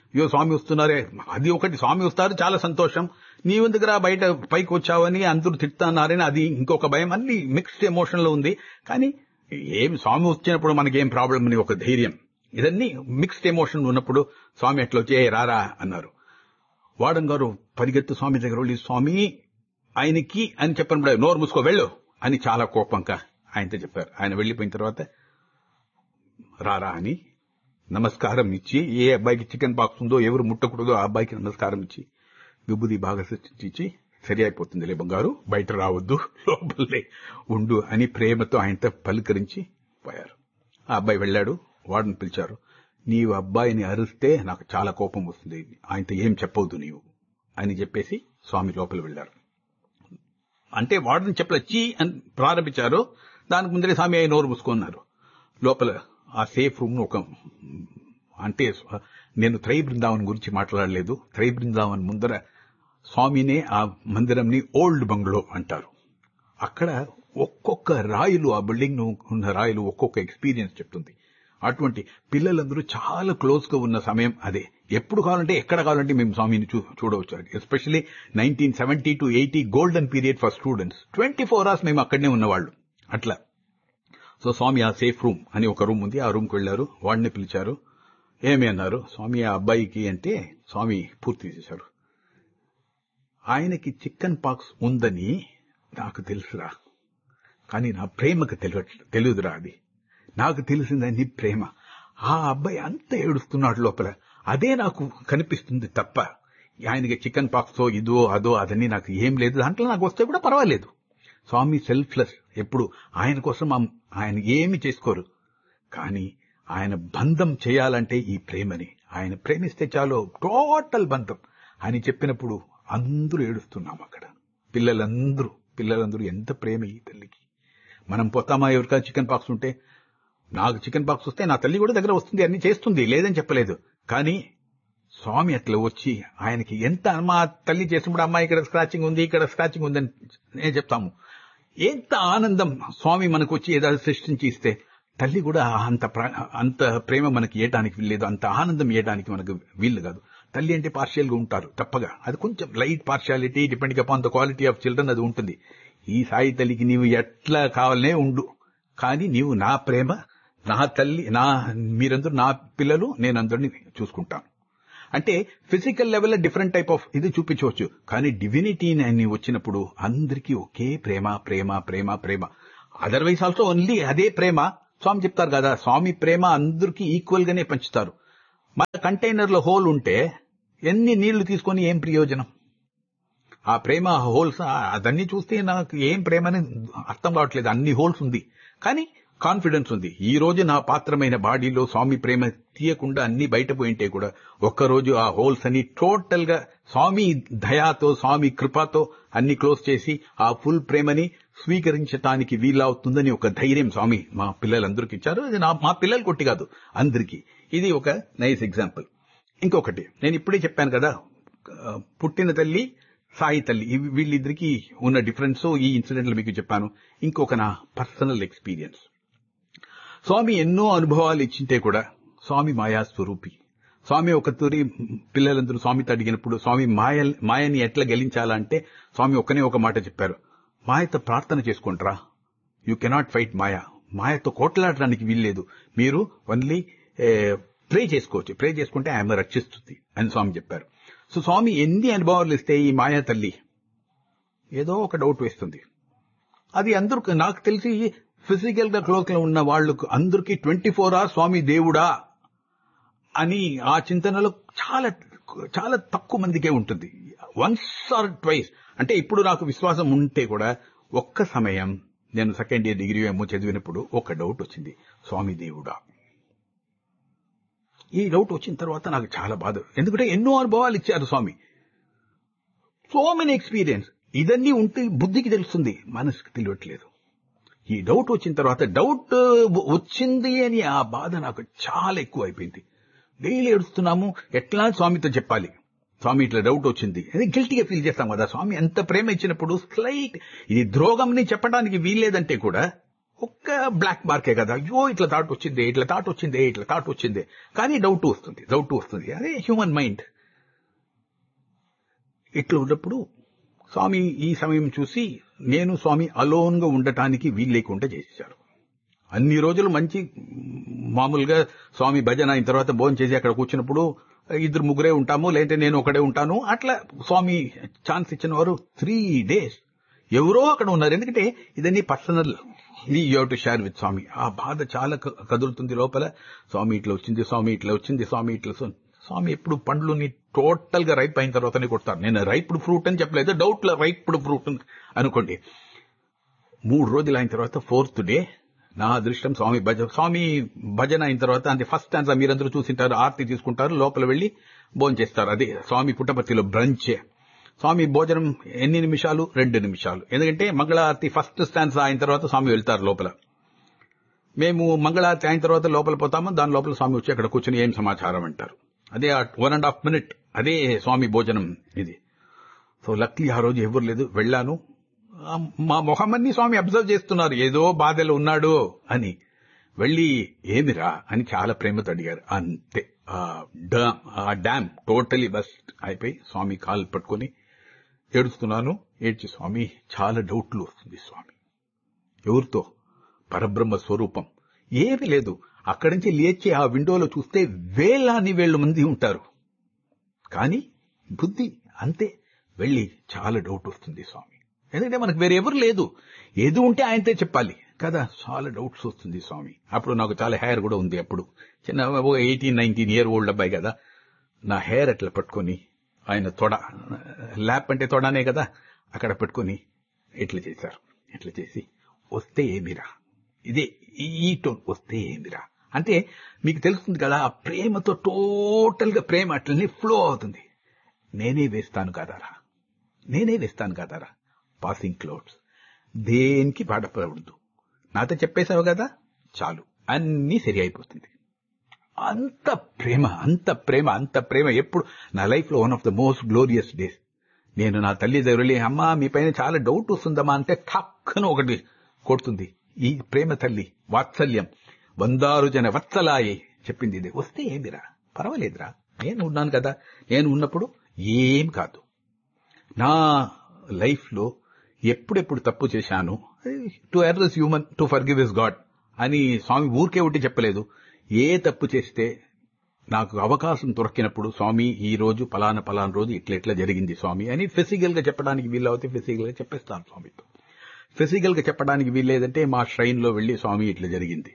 A: అయ్యో స్వామి వస్తున్నారే అది ఒకటి స్వామి వస్తారు చాలా సంతోషం నీవు దగ్గర బయట పైకి వచ్చావని అందరూ తిడుతున్నారని అది ఇంకొక భయం అన్ని మిక్స్డ్ ఎమోషన్ లో ఉంది కానీ ఏం స్వామి వచ్చినప్పుడు మనకేం ప్రాబ్లం అని ఒక ధైర్యం ఇదన్నీ మిక్స్డ్ ఎమోషన్ ఉన్నప్పుడు స్వామి ఎట్లా వచ్చి "ఏ, రారా అన్నారు వాడన్ గారు పరిగెత్తు స్వామి దగ్గర వెళ్ళి స్వామి ఆయనకి అని చెప్పినప్పుడు నోరు మూసుకో వెళ్ళు అని చాలా కోపంగా ఆయనతో చెప్పారు ఆయన వెళ్ళిపోయిన తర్వాత రారా అని నమస్కారం ఇచ్చి ఏ అబ్బాయికి చికెన్ పాక్స్ ఉందో ఎవరు ముట్టకూడదో ఆ అబ్బాయికి నమస్కారం ఇచ్చి విభూది బాగా ఇచ్చి సరి అయిపోతుందిలే బంగారు బయట రావద్దు లోపలే ఉండు అని ప్రేమతో ఆయనతో పలుకరించి పోయారు ఆ అబ్బాయి వెళ్ళాడు వాడిని పిలిచారు నీవు అబ్బాయిని అరిస్తే నాకు చాలా కోపం వస్తుంది ఆయనతో ఏం చెప్పవద్దు నీవు అని చెప్పేసి స్వామి లోపల వెళ్ళారు అంటే వాడిని చెప్పలే చీ అని ప్రారంభించారు దానికి ముందరే స్వామి అయ్యి నోరు మూసుకున్నారు లోపల ఆ సేఫ్ రూమ్ ఒక అంటే నేను త్రై బృందావన్ గురించి మాట్లాడలేదు త్రై బృందావన్ ముందర స్వామినే ఆ మందిరంని ఓల్డ్ బంగ్లో అంటారు అక్కడ ఒక్కొక్క రాయిలు ఆ బిల్డింగ్ ఉన్న రాయిలు ఒక్కొక్క ఎక్స్పీరియన్స్ చెప్తుంది అటువంటి పిల్లలందరూ చాలా క్లోజ్ గా ఉన్న సమయం అదే ఎప్పుడు కావాలంటే ఎక్కడ కావాలంటే మేము స్వామిని చూ చూడవచ్చు especially nineteen seventy to eighty golden period for students twenty four hours మేము అక్కడనే ఉన్నవాళ్ళు అట్లా సో స్వామి ఆ సేఫ్ రూమ్ అని ఒక రూమ్ ఉంది ఆ రూమ్కి వెళ్లారు వాడిని పిలిచారు ఏమి అన్నారు స్వామి ఆ అబ్బాయికి అంటే స్వామి పూర్తి చేశారు ఆయనకి చికెన్ పాక్స్ ఉందని నాకు తెలుసురా కానీ నా ప్రేమకు తెలియ తెలియదురా అది నాకు తెలిసిందని ప్రేమ ఆ అబ్బాయి అంత ఏడుస్తున్నాడు లోపల అదే నాకు కనిపిస్తుంది తప్ప ఆయనకి చికెన్ పాక్సో ఇదో అదో అదని నాకు ఏం లేదు దాంట్లో నాకు వస్తే కూడా పర్వాలేదు స్వామి సెల్ఫ్లెస్ ఎప్పుడు ఆయన కోసం ఆ- ఆయన ఏమి చేసుకోరు కానీ ఆయన బంధం చేయాలంటే ఈ ప్రేమని ఆయన ప్రేమిస్తే చాలు టోటల్ బంధం అని చెప్పినప్పుడు అందరూ ఏడుస్తున్నాం అక్కడ పిల్లలందరూ పిల్లలందరూ ఎంత ప్రేమ ఈ తల్లికి మనం పోతామా ఎవరికా చికెన్ పాక్స్ ఉంటే నాకు చికెన్ పాక్స్ వస్తే నా తల్లి కూడా దగ్గర వస్తుంది అన్ని చేస్తుంది లేదని చెప్పలేదు కానీ స్వామి అట్లా వచ్చి ఆయనకి ఎంత మా తల్లి చేసినప్పుడు అమ్మాయి ఇక్కడ స్క్రాచింగ్ ఉంది ఇక్కడ స్క్రాచింగ్ ఉందని నేను చెప్తాము ఎంత ఆనందం స్వామి మనకు వచ్చి ఏదో సృష్టించి ఇస్తే తల్లి కూడా అంత ప్ర- అంత ప్రేమ మనకి ఇవ్వడానికి వీల్లేదు అంత ఆనందం ఇవ్వడానికి మనకు వీలు కాదు తల్లి అంటే పార్షియల్ గా ఉంటారు తప్పగా అది కొంచెం light partiality depending upon the quality of children అది ఉంటుంది ఈ సాయి తల్లికి నీవు ఎట్లా కావాలనే ఉండు కానీ నీవు నా ప్రేమ నా తల్లి నా మీరందరూ నా పిల్లలు నేను అందరినీ చూసుకుంటాను అంటే physical level different type of ఇది చూపించవచ్చు కానీ డివినిటీ అని వచ్చినప్పుడు అందరికీ ఒకే ప్రేమ ప్రేమ ప్రేమ ప్రేమ అదర్వైజ్ ఆల్సో ఓన్లీ అదే ప్రేమ స్వామి చెప్తారు కదా స్వామి ప్రేమ అందరికీ ఈక్వల్ గానే పంచుతారు మన కంటైనర్ లో హోల్ ఉంటే ఎన్ని నీళ్లు తీసుకొని ఏం ప్రయోజనం ఆ ప్రేమ హోల్స్ అదన్నీ చూస్తే నాకు ఏం ప్రేమ అని అర్థం కావట్లేదు అన్ని హోల్స్ ఉంది కానీ కాన్ఫిడెన్స్ ఉంది ఈ రోజు నా పాత్రమైన బాడీలో స్వామి ప్రేమ తీయకుండా అన్ని బయట పోయింటే కూడా ఒక్కరోజు ఆ హోల్స్ అన్ని టోటల్ గా స్వామి దయాతో స్వామి కృపతో అన్ని క్లోజ్ చేసి ఆ ఫుల్ ప్రేమని స్వీకరించటానికి వీలవుతుందని ఒక ధైర్యం స్వామి మా పిల్లలందరికీ ఇచ్చారు అది నా మా పిల్లలు కొట్టి కాదు అందరికీ ఇది ఒక నైస్ ఎగ్జాంపుల్ ఇంకొకటి నేను ఇప్పుడే చెప్పాను కదా ఆ, పుట్టిన తల్లి సాయి తల్లి ఇవి వీళ్ళిద్దరికి ఉన్న డిఫరెన్స్ ఈ ఇన్సిడెంట్లు మీకు చెప్పాను ఇంకొక నా పర్సనల్ ఎక్స్పీరియన్స్ స్వామి ఎన్నో అనుభవాలు ఇచ్చింటే కూడా స్వామి మాయా స్వరూపి స్వామి ఒక తూరి పిల్లలందరూ స్వామితో అడిగినప్పుడు స్వామి మాయ మాయని ఎట్లా గెలించాలంటే స్వామి ఒక్కనే ఒక మాట చెప్పారు మాయతో ప్రార్థన చేసుకుంటారా యూ కెనాట్ ఫైట్ మాయా మాయతో కోట్లాడడానికి వీల్లేదు మీరు ఓన్లీ ప్రే చేసుకోవచ్చు ప్రే చేసుకుంటే ఆమె రక్షిస్తుంది అని స్వామి చెప్పారు సో స్వామి ఎన్ని అనుభవాలు ఇస్తే ఈ మాయా తల్లి ఏదో ఒక డౌట్ వేస్తుంది అది అందరికి నాకు తెలిసి ఫిజికల్ గా క్లోజ్ లో ఉన్న వాళ్ళకు అందరికీ ట్వంటీ ఫోర్ అవర్స్ స్వామి దేవుడా అని ఆ చింతనలో చాలా చాలా తక్కువ మందికే ఉంటుంది వన్స్ ఆర్ ట్వైస్ అంటే ఇప్పుడు నాకు విశ్వాసం ఉంటే కూడా ఒక్క సమయం నేను సెకండ్ ఇయర్ డిగ్రీ ఏమో చదివినప్పుడు ఒక డౌట్ వచ్చింది స్వామి దేవుడా ఈ డౌట్ వచ్చిన తర్వాత నాకు చాలా బాధ ఎందుకంటే ఎన్నో అనుభవాలు ఇచ్చారు స్వామి సో మెనీ ఎక్స్పీరియన్స్ ఇదన్నీ ఉంటే బుద్ధికి తెలుస్తుంది మనసుకి తెలియట్లేదు ఈ డౌట్ వచ్చిన తర్వాత డౌట్ వచ్చింది అని ఆ బాధ నాకు చాలా ఎక్కువ అయిపోయింది డైలీ ఏడుస్తున్నాము ఎట్లా స్వామితో చెప్పాలి స్వామి ఇట్లా డౌట్ వచ్చింది అది గిల్టీగా ఫీల్ చేస్తాం కదా స్వామి ఎంత ప్రేమ ఇచ్చినప్పుడు స్లైట్ ఇది ద్రోగంని చెప్పడానికి వీల్లేదంటే కూడా ఒక్క బ్లాక్ మార్కే కదా అయ్యో ఇట్లా థాట్ వచ్చింది ఇట్లా థాట్ వచ్చింది ఇట్లా థాట్ వచ్చింది కానీ డౌట్ వస్తుంది డౌట్ వస్తుంది అదే హ్యూమన్ మైండ్ ఇట్లా ఉన్నప్పుడు స్వామి ఈ సమయం చూసి నేను స్వామి అలోన్ గా ఉండటానికి వీలు లేకుండా చేశారు అన్ని రోజులు మంచి మామూలుగా స్వామి భజన అయిన తర్వాత భోజనం చేసి అక్కడ కూర్చున్నప్పుడు ఇద్దరు ముగ్గురే ఉంటాము లేదంటే నేను ఒకడే ఉంటాను అట్లా స్వామి ఛాన్స్ ఇచ్చిన వారు త్రీ డేస్ ఎవరో అక్కడ ఉన్నారు ఎందుకంటే ఇదన్నీ personal you to share with స్వామి ఆ బాధ చాలా క- కదులుతుంది లోపల స్వామి ఇట్లా వచ్చింది స్వామి ఇట్లా వచ్చింది స్వామి ఇట్లా వస్తుంది. స్వామి ఎప్పుడు పండ్లుని టోటల్ గా రైప్ అయిన తర్వాతనే కొడతారు నేను రైప్డ్ ఫ్రూట్ అని చెప్పలేదు డౌట్ లో రైప్డ్ ఫ్రూట్ అనుకోండి మూడు రోజులు అయిన తర్వాత ఫోర్త్ డే నా అదృష్టం స్వామి భజ స్వామి భజన అయిన తర్వాత అంటే ఫస్ట్ ఛాన్స్ మీరందరూ చూసింటారు ఆర్తి తీసుకుంటారు లోపల వెళ్లి భోజనం చేస్తారు అదే స్వామి పుట్టపర్తిలో బ్రంచ్ స్వామి భోజనం ఎన్ని నిమిషాలు రెండు నిమిషాలు ఎందుకంటే మంగళారతి ఫస్ట్ స్టాన్స్ అయిన తర్వాత స్వామి వెళ్తారు లోపల మేము మంగళారతి అయిన తర్వాత లోపల పోతాము దాని లోపల స్వామి వచ్చి అక్కడ కూర్చొని ఏం సమాచారం అంటారు అదే వన్ అండ్ హాఫ్ మినిట్ అదే స్వామి భోజనం ఇది సో లక్లీ ఆ రోజు ఎవరు లేదు వెళ్ళాను ఆ, మా మొహమ్మద్ని స్వామి అబ్జర్వ్ చేస్తున్నారు ఏదో బాధలో ఉన్నాడు అని వెళ్ళి ఏమిరా అని చాలా ప్రేమతో అడిగారు అంతే ఆ డా- ఆ డ్యామ్ టోటలీ బస్ట్ అయిపోయి స్వామి కాలు పట్టుకొని ఏడుస్తున్నాను ఏడ్చి స్వామి చాలా డౌట్లు వస్తుంది స్వామి ఎవరితో పరబ్రహ్మ స్వరూపం ఏమీ లేదు అక్కడి నుంచి లేచి ఆ విండోలో చూస్తే వేలాని వేల మంది ఉంటారు కానీ బుద్ధి అంతే వెళ్ళి చాలా డౌట్ వస్తుంది స్వామి ఎందుకంటే మనకు వేరే ఎవరు లేదు ఏది ఉంటే ఆయనతే చెప్పాలి కదా చాలా డౌట్స్ వస్తుంది స్వామి అప్పుడు నాకు చాలా హెయిర్ కూడా ఉంది అప్పుడు చిన్న ఎయిటీన్ నైన్టీన్ ఇయర్ ఓల్డ్ అబ్బాయి కదా నా హెయిర్ అట్లా పట్టుకొని ఆయన తొడ ల్యాప్ అంటే తొడనే కదా అక్కడ పెట్టుకొని ఇట్లా చేశారు ఇట్లా చేసి వస్తే ఏమిరా ఇదే ఈ- ఈ టోన్ వస్తే ఏమిరా అంటే మీకు తెలుస్తుంది కదా ఆ ప్రేమతో టోటల్ గా ప్రేమ అట్లనే ఫ్లో అవుతుంది నేనే వేస్తాను కదారా నేనే వేస్తాను కదారా పాసింగ్ క్లౌడ్స్ దేనికి బాధపడవద్దు నాతో చెప్పేశావు కదా చాలు అన్నీ సరి అయిపోతుంది అంత ప్రేమ అంత ప్రేమ అంత ప్రేమ ఎప్పుడు నా లైఫ్ లో one of the most glorious days నేను నా తల్లి దగ్గర వెళ్ళి అమ్మా మీ పైన చాలా డౌట్ వస్తుందమ్మా అంటే ఠక్కన ఒకటి కొడుతుంది ఈ ప్రేమ తల్లి వాత్సల్యం వందారు జన వత్సలాయే చెప్పింది ఇది వస్తే ఏమిరా పర్వాలేదురా నేను ఉన్నాను కదా నేను ఉన్నప్పుడు ఏం కాదు నా లైఫ్ లో ఎప్పుడెప్పుడు తప్పు చేశాను to err is human to forgive is God అని స్వామి ఊరికే ఒకటి చెప్పలేదు ఏ తప్పు చేస్తే నాకు అవకాశం దొరికినప్పుడు స్వామి ఈ రోజు పలానా పలానా రోజు ఇట్లా ఇట్లా జరిగింది స్వామి అని ఫిజికల్ గా చెప్పడానికి వీలవుతే ఫిజికల్ గా చెప్పేస్తాను స్వామితో ఫిజికల్ గా చెప్పడానికి వీల్లేదంటే మా ష్రైన్ లో వెళ్లి స్వామి ఇట్లా జరిగింది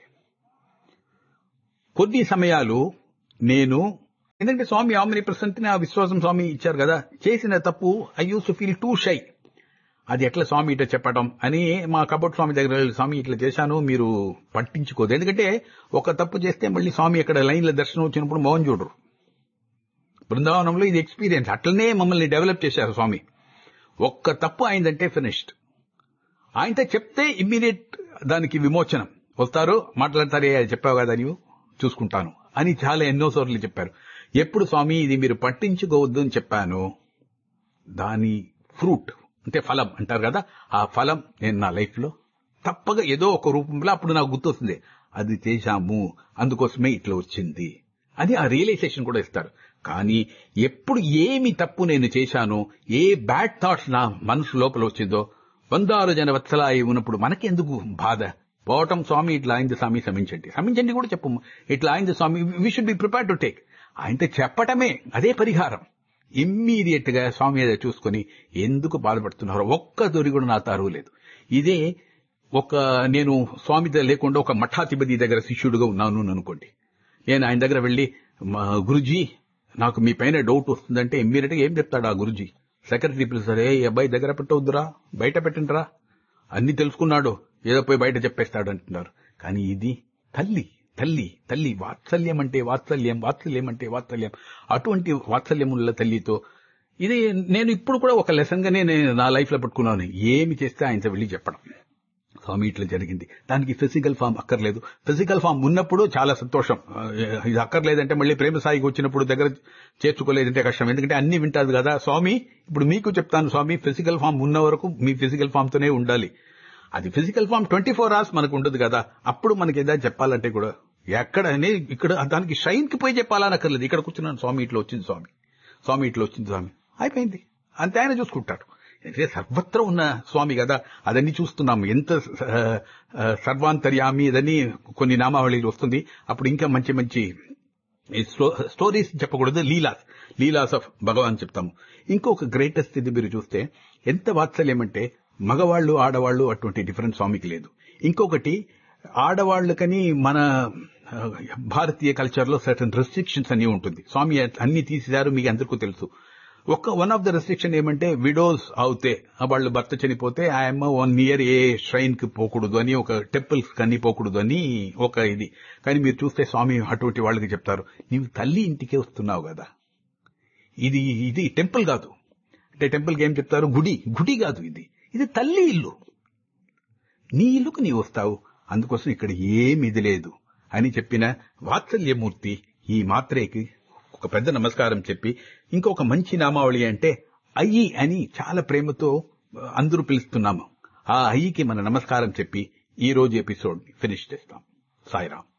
A: కొన్ని సమయాలు నేను ఎందుకంటే స్వామి ఆమెని ప్రసంతిని ఆ విశ్వాసం స్వామి ఇచ్చారు కదా చేసిన తప్పు I used to feel too shy అది ఎట్లా స్వామి ఇట్లా చెప్పడం అని మా కబోర్డ్ స్వామి దగ్గర వెళ్ళి, స్వామి ఇట్లా చేశాను మీరు పట్టించుకోదు ఎందుకంటే ఒక తప్పు చేస్తే మళ్ళీ స్వామి ఇక్కడ లైన్ల దర్శనం వచ్చినప్పుడు మౌన్ చూడరు బృందావనంలో ఇది ఎక్స్పీరియన్స్ అట్లనే మమ్మల్ని డెవలప్ చేశారు స్వామి ఒక్క తప్పు అయిందంటే ఫినిష్డ్ ఆయనతో చెప్తే ఇమ్మీడియట్ దానికి విమోచనం వస్తారు మాట్లాడతారే అది చెప్పావు కదా నీవు చూసుకుంటాను అని చాలా ఎన్నోసార్లు చెప్పారు ఎప్పుడు స్వామి ఇది మీరు పట్టించుకోవద్దు అని చెప్పాను దాని ఫ్రూట్ అంటే ఫలం అంటారు కదా ఆ ఫలం నేను నా లైఫ్ లో తప్పగా ఏదో ఒక రూపంలో అప్పుడు నాకు గుర్తొస్తుంది అది చేశాము అందుకోసమే ఇట్లా వచ్చింది అని ఆ రియలైజేషన్ కూడా ఇస్తారు కానీ ఎప్పుడు ఏమి తప్పు నేను చేశానో ఏ బ్యాడ్ థాట్స్ నా మనసు లోపల వచ్చిందో వందారు జన వత్సలాయి ఉన్నప్పుడు మనకెందుకు బాధ పోవటం స్వామి ఇట్లా అయింది స్వామి క్షమించండి క్షమించండి కూడా చెప్పము ఇట్లా అయింది స్వామి we should be prepare to take ఆయనతో చెప్పటమే అదే పరిహారం ఇమ్మీడియట్ గా స్వామి ఏదో చూసుకుని ఎందుకు బాధపడుతున్నారో ఒక్క దొరి కూడా నా తారువు లేదు ఇదే ఒక నేను స్వామి దగ్గర లేకుండా ఒక మఠాధిపతి దగ్గర శిష్యుడుగా ఉన్నాను అని అనుకోండి నేను ఆయన దగ్గర వెళ్లి "మా గురుజీ నాకు మీ పైన డౌట్ వస్తుందంటే ఇమ్మీడియట్ గా ఏం చెప్తాడు ఆ గురుజీ సెక్రటరీ పిలుస్తారు ఏ ఈ అబ్బాయి దగ్గర పెట్టవద్దురా బయట పెట్టండిరా అన్ని తెలుసుకున్నాడు ఏదో పోయి బయట చెప్పేస్తాడు అంటున్నారు కానీ ఇది తల్లి తల్లి తల్లి వాత్సల్యం అంటే వాత్సల్యం వాత్సల్యం అంటే వాత్సల్యం అటువంటి వాత్సల్యం ఉన్న తల్లితో ఇది నేను ఇప్పుడు కూడా ఒక లెసన్ గానే నేను నా లైఫ్ లో పట్టుకున్నాను ఏమి చేస్తే ఆయనతో వెళ్ళి చెప్పడం స్వామి ఇట్లా జరిగింది దానికి ఫిజికల్ ఫామ్ అక్కర్లేదు ఫిజికల్ ఫామ్ ఉన్నప్పుడు చాలా సంతోషం ఆ, ఇది అక్కర్లేదంటే మళ్ళీ ప్రేమ స్థాయికి వచ్చినప్పుడు దగ్గర చేర్చుకోలేదంటే కష్టం ఎందుకంటే అన్ని వింటారు కదా స్వామి ఇప్పుడు మీకు చెప్తాను స్వామి ఫిజికల్ ఫామ్ ఉన్న వరకు మీ ఫిజికల్ ఫామ్ తోనే ఉండాలి అది physical form twenty four hours మనకు ఉండదు కదా అప్పుడు మనకి ఏదైనా చెప్పాలంటే కూడా ఎక్కడ అనేది ఇక్కడ దానికి షైన్ కి పోయి చెప్పాలనక్కర్లేదు ఇక్కడ కూర్చున్నాను స్వామి ఇట్లా వచ్చింది స్వామి స్వామి ఇట్లా వచ్చింది స్వామి అయిపోయింది అంతే ఆయన చూసుకుంటాడు అంటే సర్వత్ర ఉన్న స్వామి కదా అదన్నీ చూస్తున్నాం ఎంత ఆ, ఆ, సర్వాంతర్యామి అదని కొన్ని నామావళిలు వస్తుంది అప్పుడు ఇంకా మంచి మంచి ఈ స్టో- స్టోరీస్ చెప్పకూడదు లీలాస్ లీలాస్ ఆఫ్ భగవాన్ చెప్తాము ఇంకొక గ్రేటెస్ట్ ఇది మీరు చూస్తే ఎంత వాత్సల్యం అంటే మగవాళ్ళు ఆడవాళ్ళు అటువంటి డిఫరెంట్ స్వామికి లేదు ఇంకొకటి ఆడవాళ్ళకని మన ఆ, భారతీయ కల్చర్ లో సర్టన్ రెస్ట్రిక్షన్స్ అన్ని ఉంటుంది స్వామి అన్ని తీసేశారు మీకు అందరికీ తెలుసు ఒక వన్ ఆఫ్ ద రెస్ట్రిక్షన్ ఏమంటే విడోస్ అవుతే ఆ వాళ్ళు భర్త చనిపోతే ఆయమ్మ వన్ ఇయర్ ఏ ష్రైన్ కి పోకూడదు అని ఒక టెంపుల్స్ కన్నీ పోకూడదు అని ఒక ఇది కానీ మీరు చూస్తే స్వామి అటువంటి వాళ్ళకి చెప్తారు నీవు తల్లి ఇంటికే వస్తున్నావు కదా ఇది ఇది టెంపుల్ కాదు అంటే టెంపుల్కి ఏం చెప్తారు గుడి గుడి కాదు ఇది ఇది తల్లి ఇల్లు నీ ఇల్లుకు నీవు వస్తావు అందుకోసం ఇక్కడ ఏమి ఇది లేదు అని చెప్పిన వాత్సల్యమూర్తి ఈ మాత్రేకి ఒక పెద్ద నమస్కారం చెప్పి ఇంకొక మంచి నామావళి అంటే అయ్యి అని చాలా ప్రేమతో అందరూ పిలుస్తున్నాము ఆ అయ్యికి మన నమస్కారం చెప్పి ఈ రోజు ఎపిసోడ్ ఫినిష్ చేస్తాం సాయిరామ్